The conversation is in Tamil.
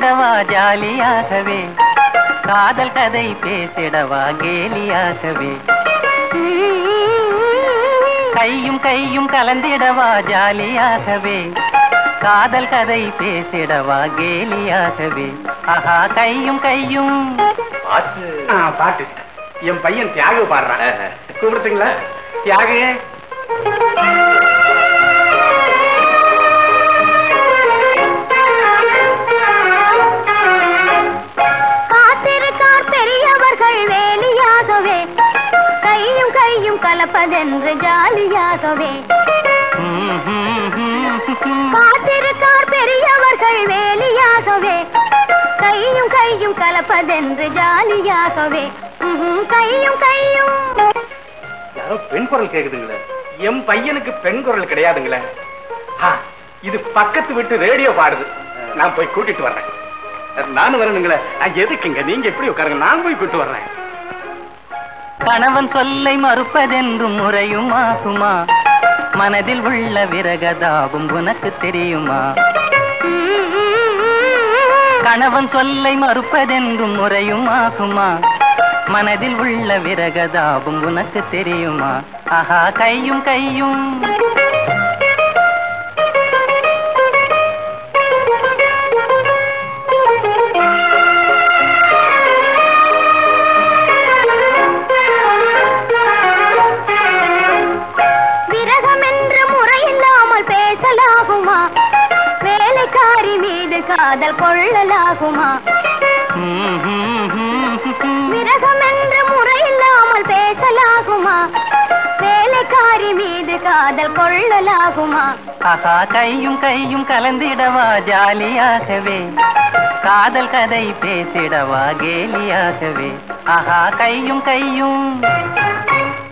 கலந்திடவா ஜாலியாகவே காதல் கதை பேசிடவா கேலியாகவே கையும் கையும் கலந்திடவா ஜாலியாகவே காதல் கதை பேசிடவா கேலியாகவே ஆஹா கையும் கையும் பாட்டு ஆ, பாட்டு என் பையன் தியாக பாடுறான் கூப்பிடுறீங்களா தியாக காத்திருக்கார் பெரியவர்கள் வேலியாகவே கையும் கையும் கலப்பதென்று ஜாலியாகவே காத்திருக்கார் பெரியவர்கள் வேலியாகவே கையும் கையும் கலப்பதென்று ஜாலியாகவே ம்ஹும், கையும் கையும் யாரோ பெண் குரல் கேக்குதுங்களே என் பையனுக்கு பெண் குரல் கிடையாதுங்களே ஆ, இது பக்கத்து விட்டு ரேடியோ பாடுது நான் போய் கூட்டிட்டு வர்றேன் நானும் வரணுங்களே ஆ, எதுக்குங்க நீங்க எப்படி உட்காருங்க நான் போய் கூட்டிட்டு வர்றேன் கணவன் சொல்லை மறுப்பதென்றும் முறையும் ஆகுமா மனதில் உள்ள விரகதாபம் உனக்கு தெரியுமா கணவன் சொல்லை மறுப்பதென்றும் முறையும் ஆகுமா மனதில் உள்ள விரகதாபம் உனக்கு தெரியுமா ஆஹா கையும் கையும் விரகம் என்ற முறையில்லாமல் பேசலாகுமா வேலைக்காரி மீது காதல் கொள்ளலாகுமா விரகம் என்ற முறையில்லாமல் பேசலாகுமா வேலைக்காரி மீது காதல் கொள்ளலாகுமா ஆஹா கையும் கையும் கலந்திடவா ஜாலியாகவே காதல் கதை பேசிடவா கேலியாகவே ஆஹா கையும் கையும்